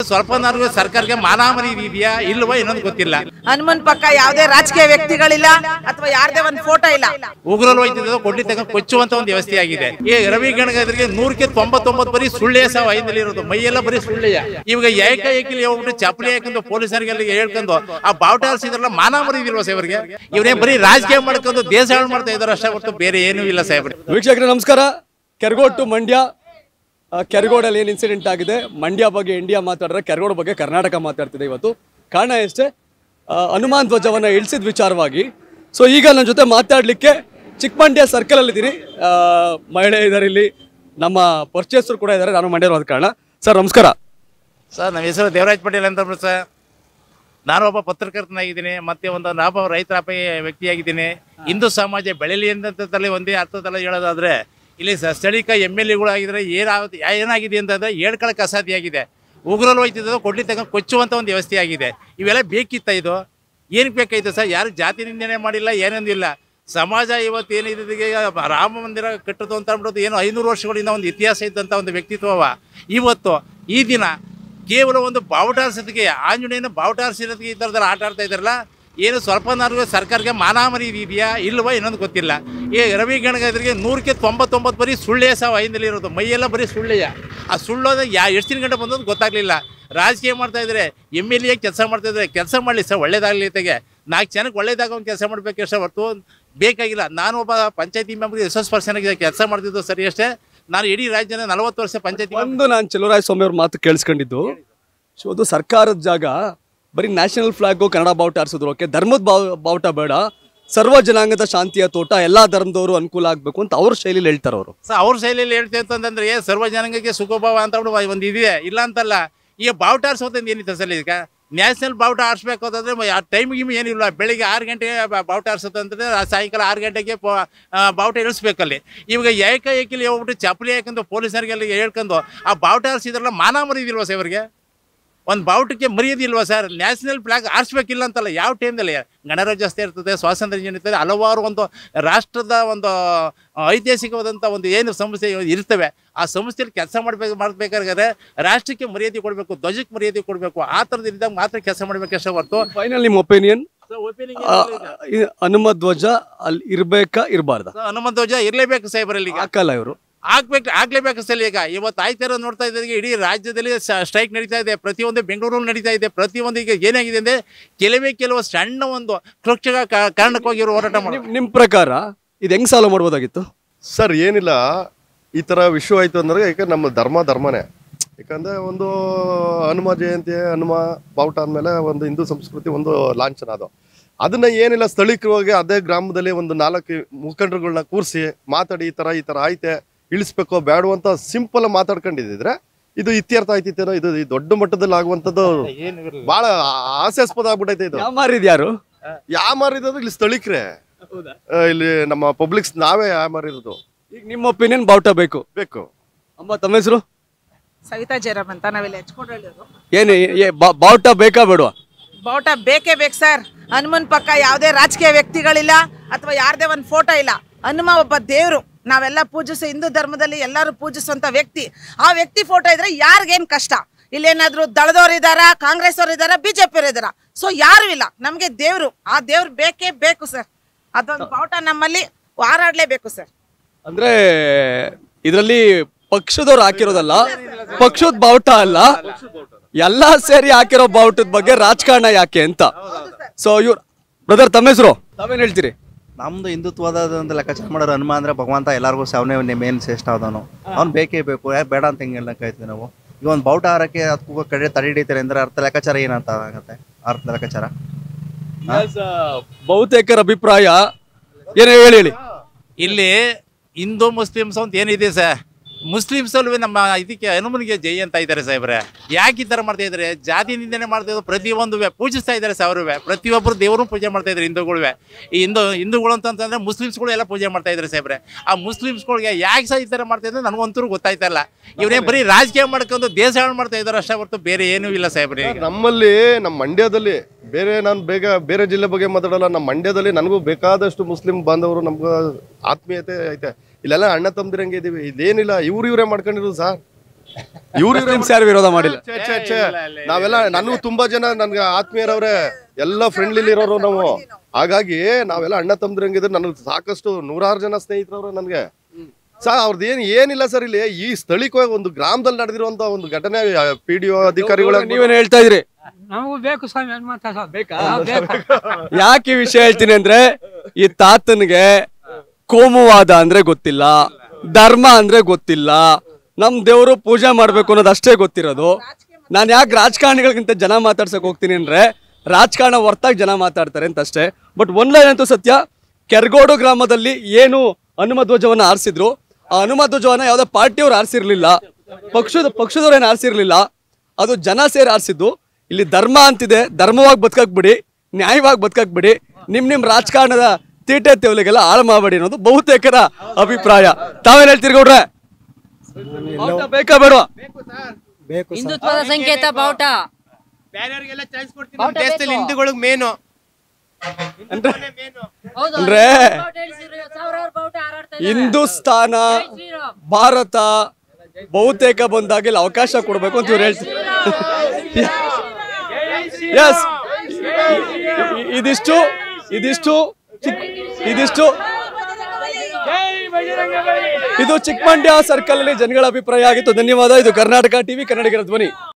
ಸ್ವಲ್ಪನಾದ್ರೂ ಸರ್ಕಾರಕ್ಕೆ ಮಾನಾಮರಿ ಇದೆಯಾ ಇಲ್ವಾ ಇನ್ನೊಂದು ಗೊತ್ತಿಲ್ಲ ಹನುಮನ್ ಪಕ್ಕ ಯಾವುದೇ ರಾಜಕೀಯ ವ್ಯಕ್ತಿಗಳಿಲ್ಲ ಅಥವಾ ಯಾರ್ದೇ ಒಂದು ಫೋಟೋ ಇಲ್ಲ ಉಗ್ರರು ಹೋಯ್ತಿದ್ದು ಕೊಡ್ಲಿ ತಗೊಂಡು ಕೊಚ್ಚುವಂತ ಒಂದು ವ್ಯವಸ್ಥೆ ಆಗಿದೆ ಈ ರವಿ ಗಣಗದ್ರಿಗೆ ನೂರಕ್ಕೆ ತೊಂಬತ್ತೊಂಬತ್ತು ಬರೀ ಸುಳ್ಳೆ ಸಹ ಐದಲ್ಲಿ ಇರೋದು ಮೈಯೆಲ್ಲ ಬರೀ ಸುಳ್ಳೆಯ ಇವಾಗ ಏಕಾಏಕಿಲಿ ಹೋಗ್ಬಿಟ್ಟು ಚಪ್ಪಲಿ ಹಾಕೊಂಡು ಪೊಲೀಸರಿಗೆಲ್ಲ ಹೇಳ್ಕೊಂಡು ಆ ಬಾವುಟ ಹಾರಿಸಿದ್ರಲ್ಲ ಮಾನಾಮರಿ ಇದಿಲ್ವಾ ಸಾಹೇಬ್ರಿಗೆ ಇವರೇ ಬರೀ ರಾಜಕೀಯ ಮಾಡ್ಕೊಂಡು ದೇಶ ಹಾಳು ಮಾಡ್ತಾ ಇದಾರೆ ಅಷ್ಟೇ ಹೊರತು ಬೇರೆ ಏನೂ ಇಲ್ಲ ಸಾಹೇಬ್ರೆ ವೀಕ್ಷಕರೇ ನಮಸ್ಕಾರ ಕೆರಗೋಡ್ ಟು ಮಂಡ್ಯ ಆ, ಕೆರಗೋಡಲ್ಲಿ ಏನು ಇನ್ಸಿಡೆಂಟ್ ಆಗಿದೆ ಮಂಡ್ಯ ಬಗ್ಗೆ ಇಂಡಿಯಾ ಮಾತಾಡಿದ್ರೆ ಕೆರಗೋಡ್ ಬಗ್ಗೆ ಕರ್ನಾಟಕ ಮಾತಾಡ್ತಿದೆ ಇವತ್ತು ಕಾರಣ ಎಷ್ಟೇ ಆ, ಹನುಮಾನ್ ಧ್ವಜವನ್ನು ಇಳಿಸಿದ ವಿಚಾರವಾಗಿ ಸೊ ಈಗ ನನ್ನ ಜೊತೆ ಮಾತಾಡಲಿಕ್ಕೆ ಚಿಕ್ಕಮಂಡ್ಯ ಸರ್ಕಲಲ್ಲಿ ಇದ್ದೀನಿ ಮಹಿಳೆ ಇದ್ದಾರೆ ಇಲ್ಲಿ ನಮ್ಮ ಪರ್ಚೇಸರು ಕೂಡ ಇದ್ದಾರೆ ನಾನು ಮಂಡ್ಯದ ಕಾರಣ ಸರ್ ನಮಸ್ಕಾರ ಸರ್ ನಮ್ಮ ಹೆಸರು ದೇವರಾಜ್ ಪಟೇಲ್ ಅಂತ ಬಿಡು ಸರ್ ನಾನು ಒಬ್ಬ ಪತ್ರಕರ್ತನಾಗಿದ್ದೀನಿ ಮತ್ತೆ ಒಂದು ನಾನೊಬ್ಬ ರೈತರ ವ್ಯಕ್ತಿಯಾಗಿದ್ದೀನಿ ಹಿಂದೂ ಸಮಾಜ ಬೆಳೆಯಲಿ ಅಂತಲ್ಲಿ ಒಂದೇ ಅರ್ಥದಲ್ಲಿ ಹೇಳೋದಾದ್ರೆ ಇಲ್ಲಿ ಸ- ಸ್ಥಳೀಕ ಎಮ್ ಎಲ್ ಎಗಳಾಗಿದ್ರೆ ಏನಾಗುತ್ತೆ ಏನಾಗಿದೆ ಅಂತಂದ್ರೆ ಹೇಳ್ಕೊಳಕ್ಕೆ ಅಸಾಧ್ಯ ಆಗಿದೆ ಉಗ್ರಲು ಹೋಯ್ತಿದ್ದು ಕೊಡ್ಲಿ ತಗೊಂಡು ಕೊಚ್ಚುವಂಥ ಒಂದು ವ್ಯವಸ್ಥೆ ಆಗಿದೆ ಇವೆಲ್ಲ ಬೇಕಿತ್ತ ಇದು ಏನಕ್ಕೆ ಬೇಕಾಯ್ತು ಸರ್ ಯಾರು ಜಾತಿ ನಿಂದನೆ ಮಾಡಿಲ್ಲ ಏನೊಂದಿಲ್ಲ ಸಮಾಜ ಇವತ್ತು ಏನಿದೆ ರಾಮ ಮಂದಿರ ಕಟ್ಟೋದು ಅಂತ ಅಂದ್ಬಿಟ್ಟು ಏನು ಐನೂರು ವರ್ಷಗಳಿಂದ ಒಂದು ಇತಿಹಾಸ ಇದ್ದಂಥ ಒಂದು ವ್ಯಕ್ತಿತ್ವವ ಇವತ್ತು ಈ ದಿನ ಕೇವಲ ಒಂದು ಬಾವುಟಾರ್ಸೋದಕ್ಕೆ ಆಂಜನೇಯನ ಬಾವುಟಾರ್ಸಿರೋದಕ್ಕೆ ಈ ಥರದಲ್ಲಿ ಆಟ ಆಡ್ತಾ ಇದ್ದಾರಲ್ಲ ಏನು ಸ್ವಲ್ಪನಾದ್ರೂ ಸರ್ಕಾರಕ್ಕೆ ಮಾನಾಮರಿ ಇದೆಯಾ ಇಲ್ವಾ ಇನ್ನೊಂದು ಗೊತ್ತಿಲ್ಲ ಈ ರವಿ ಗಣಗದ್ರಿಗೆ ನೂರಕ್ಕೆ ತೊಂಬತ್ತೊಂಬತ್ತು ಬರೀ ಸುಳ್ಳೆ ಸಹ ಐದಲ್ಲಿ ಇರೋದು ಮೈಯೆಲ್ಲ ಬರೀ ಸುಳ್ಳೆಯ ಆ ಸುಳ್ಳೋದ ಯಾ ಎಷ್ಟು ದಿನ ಗಂಟೆ ಬಂದದ್ದು ಗೊತ್ತಾಗ್ಲಿಲ್ಲ ರಾಜಕೀಯ ಮಾಡ್ತಾ ಇದ್ರೆ ಎಮ್ ಎಲ್ ಎ ಕೆಲಸ ಮಾಡ್ತಾ ಇದ್ರೆ ಕೆಲಸ ಮಾಡಲಿ ಸರ್ ಒಳ್ಳೇದಾಗಲಿ ತೆಗೆ ನಾಲ್ಕು ಜನಕ್ಕೆ ಒಳ್ಳೇದಾಗ ಒಂದು ಕೆಲಸ ಮಾಡಬೇಕಷ್ಟೇ ಹೊರತು ಬೇಕಾಗಿಲ್ಲ ನಾನು ಒಬ್ಬ ಪಂಚಾಯತಿ ಮೆಂಬರ್ ಎಸ್ ಎಸ್ ಪರ್ಸನ್ ಕೆಲಸ ಮಾಡ್ತಿದ್ದು ಸರಿ ಅಷ್ಟೇ ನಾನು ಇಡೀ ರಾಜ್ಯನ ನಲವತ್ತು ವರ್ಷ ಪಂಚಾಯತಿ ಒಂದು ನಾನು ಚೆಲುವರಾಯ ಸ್ವಾಮಿ ಅವ್ರ ಮಾತು ಕೇಳಿಸ್ಕೊಂಡಿದ್ದು ಸೊ ಅದು ಸರ್ಕಾರದ ಜಾಗ ಬರೀ ನ್ಯಾಷನಲ್ ಫ್ಲಾಗು ಕನ್ನಡ ಬಾವುಟ ಆರಿಸಿದ್ರು ಓಕೆ ಧರ್ಮದ ಬಾವ್ ಬಾವುಟ ಬೇಡ ಸರ್ವ ಜನಾಂಗದ ಶಾಂತಿಯ ತೋಟ ಎಲ್ಲಾ ಧರ್ಮದವರು ಅನುಕೂಲ ಆಗ್ಬೇಕು ಅಂತ ಅವ್ರ ಶೈಲಿಲಿ ಹೇಳ್ತಾರೆ ಅವರು ಸೊ ಅವ್ರ ಶೈಲಿಯಲ್ಲಿ ಹೇಳ್ತೇವೆ ಅಂತಂದ್ರೆ ಏ ಸರ್ವ ಜನಾಂಗಕ್ಕೆ ಸುಖಭಾವ ಅಂತ ಬಿಡು ಒಂದು ಇದೆ ಇಲ್ಲ ಅಂತಲ್ಲ ಈಗ ಬಾವುಟ ಆರಿಸೋದಂತ ಏನಿತ್ತು ಸರ್ ಈಗ ನ್ಯಾಷನಲ್ ಬಾವುಟ ಆರಿಸ್ಬೇಕು ಅಂತಂದ್ರೆ ಮ- ಆ ಟೈಮ್ ಗಿಮ್ ಏನಿಲ್ಲ ಬೆಳಿಗ್ಗೆ ಆರು ಗಂಟೆಗೆ ಬ- ಬಾವುಟ ಆರಿಸೋದಂದ್ರೆ ಆ ಸಾಯಂಕಾಲ ಆರು ಗಂಟೆಗೆ ಪ- ಆ, ಬಾವುಟ ಇಳಿಸ್ಬೇಕಲ್ಲಿ ಇವಾಗ ಏಕಾಏಕಿಲಿ ಹೋಗ್ಬಿಟ್ಟು ಚಪ್ಪಲಿ ಹಾಕೊಂಡು ಪೊಲೀಸರಿಗೆಲ್ಲ ಹೇಳ್ಕೊಂಡು ಆ ಬಾವುಟ ಆರಿಸಿದ್ರಲ್ಲ ಮಾನ ಮರಿದಿಲ್ವಾ ಸರ್ ಇವ್ರಿಗೆ ಒಂದು ಬಾವುಟಕ್ಕೆ ಮರ್ಯಾದಿಲ್ವಾ ಸರ್ ನ್ಯಾಷನಲ್ ಫ್ಲಾಗ್ ಆರಿಸ್ಬೇಕಿಲ್ಲ ಅಂತಲ್ಲ ಯಾವ ಟೈಮ್ದಲ್ಲಿ ಗಣರಾಜ್ಯೋತ್ಸವ ಇರ್ತದೆ ಸ್ವಾತಂತ್ರ್ಯ ದಿನ ಇರ್ತದೆ ಹಲವಾರು ಒಂದು ರಾಷ್ಟ್ರದ ಒಂದು ಆ, ಐತಿಹಾಸಿಕವಾದಂಥ ಒಂದು ಏನು ಸಂಸ್ಥೆ ಇರ್ತವೆ ಆ ಸಂಸ್ಥೆಯಲ್ಲಿ ಕೆಲಸ ಮಾಡಬೇಕು ಮಾಡಬೇಕಾದ್ರೆ ರಾಷ್ಟ್ರಕ್ಕೆ ಮರ್ಯಾದೆ ಕೊಡಬೇಕು ಧ್ವಜಕ್ಕೆ ಮರ್ಯಾದೆ ಕೊಡಬೇಕು ಆ ಥರದ್ದು ಇದ್ದಾಗ ಮಾತ್ರ ಕೆಲಸ ಮಾಡಬೇಕಷ್ಟೇ ಹೊರತು ಫೈನಲ್ ನಿಮ್ಮ ಒಪಿನಿಯನ್ ಹನುಮ ಧ್ವಜ ಅಲ್ಲಿ ಇರ್ಬೇಕಾ ಇರಬಾರ್ದ ಹನುಮಂತ ಧ್ವಜ ಇರಲೇಬೇಕು ಸಾಹೇಬರಲ್ಲಿ ಈಗ ಹಾಕಲ್ಲ ಇವರು ಆಗ್ಬೇಕು ಆಗ್ಲೇಬೇಕು ಸರ್ ಈಗ ಇವತ್ತು ಆಯ್ತಾರ ನೋಡ್ತಾ ಇದ್ದಾರೆ ಇಡೀ ರಾಜ್ಯದಲ್ಲಿ ಸ್ಟ್ರೈಕ್ ನಡೀತಾ ಇದೆ ಪ್ರತಿಯೊಂದು ಬೆಂಗಳೂರಲ್ಲಿ ನಡೀತಾ ಇದೆ ಪ್ರತಿಯೊಂದು ಈಗ ಏನಾಗಿದೆ ಅಂದ್ರೆ ಕೆಲವೇ ಕೆಲವು ಸಣ್ಣ ಒಂದು ಕ್ಲಕ್ಷಕ ಕಾರಣಕ್ಕಾಗಿ ಇವರು ಹೋರಾಟ ಮಾಡಿ ನಿಮ್ ನಿಮ್ ಪ್ರಕಾರ ಇದು ಹೆಂಗ್ ಸಾಲ್ವ್ ಮಾಡ್ಬೋದಾಗಿತ್ತು ಸರ್ ಏನಿಲ್ಲ ಈ ಥರ ವಿಷಯ ಆಯಿತು ಅಂದ್ರೆ ಯಾಕೆ ನಮ್ಮ ಧರ್ಮ ಧರ್ಮನೇ ಯಾಕಂದ್ರೆ ಒಂದು ಹನುಮ ಜಯಂತಿ ಹನುಮ ಬಾವುಟ ಅಂದಮೇಲೆ ಒಂದು ಹಿಂದೂ ಸಂಸ್ಕೃತಿ ಒಂದು ಲಾಂಛನ ಅದು ಅದನ್ನ ಏನಿಲ್ಲ ಸ್ಥಳೀಕವಾಗಿ ಅದೇ ಗ್ರಾಮದಲ್ಲಿ ಒಂದು ನಾಲ್ಕು ಮುಖಂಡರುಗಳನ್ನ ಕೂರಿಸಿ ಮಾತಾಡಿ ಈ ಥರ ಈ ಥರ ಐತೆ ಇಳಿಸ್ಬೇಕೋ ಬೇಡ ಅಂತ ಸಿಂಪಲ್ ಮಾತಾಡ್ಕೊಂಡಿದ್ರೆ ಇದು ಇತ್ಯರ್ಥ ಆಯ್ತಿತ್ತೇನೋ ಇದು ಈ ದೊಡ್ಡ ಮಟ್ಟದಲ್ಲಿ ಆಗುವಂಥದ್ದು ಬಹಳ ಹಾಸ್ಯಾಸ್ಪದ ಆಗ್ಬಿಟ್ಟೈತೆ ಇದು ಯಾಮಾರಿದ್ ಯಾರು ಯಾ ಮಾರಿದ್ರು ಇಲ್ಲಿ ಸ್ಥಳೀಕರೇ ಆ, ಇಲ್ಲಿ ನಮ್ಮ ಪಬ್ಲಿಕ್ಸ್ ನಾವೇ ಯಾ ಮಾರಿರೋದು ಈಗ ನಿಮ್ಮ ಒಪಿನಿಯನ್ ಬಾವುಟ ಬೇಕು ಬೇಕು ಅಮ್ಮ ತಮ್ಮ ಹೆಸರು ಸವಿತಾ ಜಯರಾಮ್ ಅಂತ ನಾವೆಲ್ಲ ಹೆಚ್ಕೊಂಡು ಹೇಳಿದ್ರು ಏನು ಏ- ಬಾ- ಬಾವುಟ ಬೇಕಾ ಬೇಡವಾ ಬಾವುಟ ಬೇಕೇ ಬೇಕು ಸರ್ ಹನುಮನ್ ಪಕ್ಕ ಯಾವುದೇ ರಾಜಕೀಯ ವ್ಯಕ್ತಿಗಳಿಲ್ಲ ಅಥವಾ ಯಾರ್ದೇ ಒಂದು ಫೋಟೋ ಇಲ್ಲ ಹನುಮ ಒಬ್ಬ ದೇವರು ನಾವೆಲ್ಲ ಪೂಜಿಸೋ ಹಿಂದೂ ಧರ್ಮದಲ್ಲಿ ಎಲ್ಲರೂ ಪೂಜಿಸುವಂತ ವ್ಯಕ್ತಿ ಆ ವ್ಯಕ್ತಿ ಫೋಟೋ ಇದ್ರೆ ಯಾರಿಗೇನು ಕಷ್ಟ ಇಲ್ಲೇನಾದ್ರೂ ದಳದವ್ರು ಇದಾರ ಕಾಂಗ್ರೆಸ್ ಅವ್ರು ಇದಾರ ಬಿಜೆಪಿ ಅವ್ರು ಇದಾರ ಸೊ ಯಾರು ಇಲ್ಲ ನಮಗೆ ದೇವ್ರು ಆ ದೇವ್ರು ಬೇಕೇ ಬೇಕು ಸರ್ ಅದೊಂದು ಬಾವುಟ ನಮ್ಮಲ್ಲಿ ಹಾರಾಡ್ಲೇಬೇಕು ಸರ್ ಅಂದ್ರೆ ಇದರಲ್ಲಿ ಪಕ್ಷದವ್ರು ಹಾಕಿರೋದಲ್ಲ ಪಕ್ಷದ ಬಾವುಟ ಅಲ್ಲ ಎಲ್ಲಾ ಸೇರಿ ಹಾಕಿರೋ ಬಾವುಟದ ಬಗ್ಗೆ ರಾಜಕಾರಣ ಯಾಕೆ ಅಂತ ಸೊ ಇವ್ರು ಬ್ರದರ್ ತಮ್ಮ ಹೆಸರು ತಾವೇನ್ ಹೇಳ್ತೀರಿ ನಮ್ದು ಹಿಂದುತ್ವದ ಒಂದು ಲೆಕ್ಕಾಚಾರ ಮಾಡೋರು ಹನುಮ ಅಂದ್ರೆ ಭಗವಂತ ಎಲ್ಲರಿಗೂ ಸಾವನೇ ಮೇನ್ ಶ್ರೇಷ್ಠ ಆದವನು ಅವ್ನು ಬೇಕೇ ಬೇಕು ಯಾಕೆ ಬೇಡ ಅಂತ ಹೆಂಗೆ ಹೇಳಕ್ಕಾಯ್ತು ನಾವು ಈಗ ಒಂದು ಬಾವುಟ ಹಾರಕ್ಕೆ ಅದಕ್ಕೂ ಕಡೆ ತಡೆ ಹಿಡಿತಾರೆ ಅಂದ್ರೆ ಅರ್ಥ ಲೆಕ್ಕಾಚಾರ ಏನಂತ ಆಗತ್ತೆ ಅರ್ಥ ಲೆಕ್ಕಾಚಾರ ಬಹುತೇಕರ ಅಭಿಪ್ರಾಯ ಏನೇ ಹೇಳಿ ಹೇಳಿ ಇಲ್ಲಿ ಹಿಂದೂ ಮುಸ್ಲಿಮ್ಸ್ ಅಂತ ಏನಿದೆ ಸರ್ ಮುಸ್ಲಿಮ್ಸ್ ಅಲ್ವೇ ನಮ್ಮ ಇದಕ್ಕೆ ಹನುಮನಿಗೆ ಜೈ ಅಂತ ಇದ್ದಾರೆ ಸಾಹೇಬ್ರೆ ಯಾಕೆ ಈ ಥರ ಮಾಡ್ತಾ ಇದ್ದಾರೆ ಜಾತಿ ನಿಂದನೆ ಮಾಡ್ತಾ ಇದ್ದಾರೆ ಪ್ರತಿಯೊಂದು ಪೂಜಿಸ್ತಾ ಇದ್ದಾರೆ ಸಾವಿರವೇ ಪ್ರತಿಯೊಬ್ಬರು ದೇವರು ಪೂಜೆ ಮಾಡ್ತಾ ಇದ್ದಾರೆ ಹಿಂದೂಗಳುವೆ ಈ ಹಿಂದೂ ಹಿಂದೂಗಳು ಅಂತಂತಂದ್ರೆ ಮುಸ್ಲಿಮ್ಸ್ಗಳು ಎಲ್ಲ ಪೂಜೆ ಮಾಡ್ತಾ ಇದ್ದಾರೆ ಸಾಹೇಬ್ರೆ ಆ ಮುಸ್ಲಿಮ್ಸ್ಗಳಿಗೆ ಯಾಕೆ ಸಹ ಈ ಥರ ಮಾಡ್ತಾ ಇದ್ದಾರೆ ನನಗಂತೂ ಗೊತ್ತಾಯ್ತಾ ಇಲ್ಲ ಇವರೇ ಬರೀ ರಾಜಕೀಯ ಮಾಡ್ಕೊಂಡು ದೇಶ ಹಾಳು ಮಾಡ್ತಾ ಇದ್ದಾರೆ ಅಷ್ಟೇ ಹೊರತು ಬೇರೆ ಏನೂ ಇಲ್ಲ ಸಾಹೇಬ್ರೆ ಈಗ ನಮ್ಮಲ್ಲಿ ನಮ್ಮ ಮಂಡ್ಯದಲ್ಲಿ ಬೇರೆ ನಾನು ಬೇಗ ಬೇರೆ ಜಿಲ್ಲೆ ಬಗ್ಗೆ ಮಾತಾಡಲ್ಲ ನಮ್ಮ ಮಂಡ್ಯದಲ್ಲಿ ನನಗೂ ಬೇಕಾದಷ್ಟು ಮುಸ್ಲಿಂ ಬಾಂಧವರು ನಮ್ಗೆ ಆತ್ಮೀಯತೆ ಐತೆ ಇಲ್ಲೆಲ್ಲ ಅಣ್ಣ ತಮ್ಮದಿರಂಗೆ ಇದೀವಿ ಇದೇನಿಲ್ಲ ಇವ್ರು ಇವರೇ ಮಾಡ್ಕೊಂಡಿರೋದು ಸರ್ ಇವ್ರು ಮುಸ್ಲಿಮ್ಸ್ ಯಾರು ವಿರೋಧ ಮಾಡಿಲ್ಲ ಛೇ, ಛೇ, ಛೇ. ನಾವೆಲ್ಲ ನನಗೂ ತುಂಬಾ ಜನ ನನ್ಗೆ ಆತ್ಮೀಯರವ್ರೆ ಎಲ್ಲ ಫ್ರೆಂಡ್ಲಿ ಇರೋರು ನಾವು ಹಾಗಾಗಿ ನಾವೆಲ್ಲ ಅಣ್ಣ ತಮ್ಮದ್ರಂಗಿದ್ರೆ ನನಗೆ ಸಾಕಷ್ಟು ನೂರಾರು ಜನ ಸ್ನೇಹಿತರವ್ರೆ ನನ್ಗೆ ಸರ್ ಅವ್ರದ್ದು ಏನ್ ಏನಿಲ್ಲ ಸರ್ ಇಲ್ಲಿ ಈ ಸ್ಥಳೀಯವಾಗಿ ಒಂದು ಗ್ರಾಮದಲ್ಲಿ ನಡೆದಿರುವಂತ ಒಂದು ಘಟನೆ ಪಿ ಡಿ ಒ ಅಧಿಕಾರಿಗಳ ನೀವೇನು ಹೇಳ್ತಾ ಇದ್ರಿ ನಮಗೂ ಬೇಕು ಸ್ವಾಮಿ ಹನುಮಂತ ಸ್ವಾಮಿ ಬೇಕಾ ಯಾಕೆ ಈ ವಿಷಯ ಹೇಳ್ತೀನಿ ಅಂದ್ರೆ ಈ ತಾತನ್ಗೆ ಕೋಮುವಾದ ಅಂದ್ರೆ ಗೊತ್ತಿಲ್ಲ ಧರ್ಮ ಅಂದ್ರೆ ಗೊತ್ತಿಲ್ಲ ನಮ್ ದೇವರು ಪೂಜೆ ಮಾಡ್ಬೇಕು ಅನ್ನೋದು ಅಷ್ಟೇ ಗೊತ್ತಿರೋದು ನಾನು ಯಾಕೆ ರಾಜಕಾರಣಿಗಳಿಗಿಂತ ಜನ ಮಾತಾಡ್ಸಕ್ ಹೋಗ್ತೀನಿ ಅಂದ್ರೆ ರಾಜಕಾರಣ ಹೊರ್ತಾಗಿ ಜನ ಮಾತಾಡ್ತಾರೆ ಅಂತ ಅಷ್ಟೇ ಬಟ್ ಒಂದ್ ಲೈನ್ ಅಂತೂ ಸತ್ಯ ಕೆರ್ಗೋಡು ಗ್ರಾಮದಲ್ಲಿ ಏನು ಹನುಮ ಧ್ವಜವನ್ನ ಆರಿಸಿದ್ರು ಆ ಹನುಮ ಧ್ವಜವನ್ನ ಯಾವ್ದೋ ಪಾರ್ಟಿಯವ್ರು ಆರಿಸಿರ್ಲಿಲ್ಲ ಪಕ್ಷದ ಪಕ್ಷದವ್ರು ಏನು ಆರಿಸಿರ್ಲಿಲ್ಲ ಅದು ಜನ ಸೇರಿ ಆರಿಸಿದ್ದು ಇಲ್ಲಿ ಧರ್ಮ ಅಂತಿದೆ ಧರ್ಮವಾಗಿ ಬದುಕಕ್ ಬಿಡಿ ನ್ಯಾಯವಾಗಿ ಬದುಕಕ್ ಬಿಡಿ ನಿಮ್ ನಿಮ್ ರಾಜಕಾರಣದ ತೀಟೆ ತೆವಲಿಗೆಲ್ಲ ಹಾಳು ಮಾಡಬೇಡಿ ಅನ್ನೋದು ಬಹುತೇಕರ ಅಭಿಪ್ರಾಯ ತಾವೇನ್ ಹೇಳ್ತೀರಿ ಗೌಡ್ರೆ ಬಾವುಟ ಬೇಕಾ ಬೇಡ ಹಿಂದುತ್ವದ ಸಂಕೇತ ಬಾವುಟ ಬೇರೆಯವ್ರಿಗೆಲ್ಲ ಚಾನ್ಸ್ ಕೊಡ್ತೀನಿ ದೇಶದಲ್ಲಿ ಹಿಂದೂಗಳಿಗೆ ಮೇನು ಹೌದು ಅಂದ್ರೆ ಬಾವುಟ ಇಳಿಸಿದ್ರು, ಸಾವಿರಾರು ಬಾವುಟ ಹಾರಾಡ್ತಾ ಇದಾವೆ. ಹಿಂದೂಸ್ತಾನ ಶ್ರೀರಾಮ್. ಭಾರತ ಬಹುತೇಕ ಬಂದಾಗ ಇಲ್ಲಿ ಅವಕಾಶ ಕೊಡ್ಬೇಕು ಅಂತ ಇವ್ರು ಹೇಳ್ತಾರೆ ಎಸ್ ಇದಿಷ್ಟು ಇದಿಷ್ಟು ಚಿಕ್- ಇದಿಷ್ಟು ಇದು ಚಿಕ್ಕಮಂಡ್ಯ ಸರ್ಕಲ್ ಅಲ್ಲಿ ಜನಗಳ ಅಭಿಪ್ರಾಯ ಆಗಿತ್ತು ಧನ್ಯವಾದ ಇದು ಕರ್ನಾಟಕ ಟಿವಿ ಕನ್ನಡಿಗರ ಧ್ವನಿ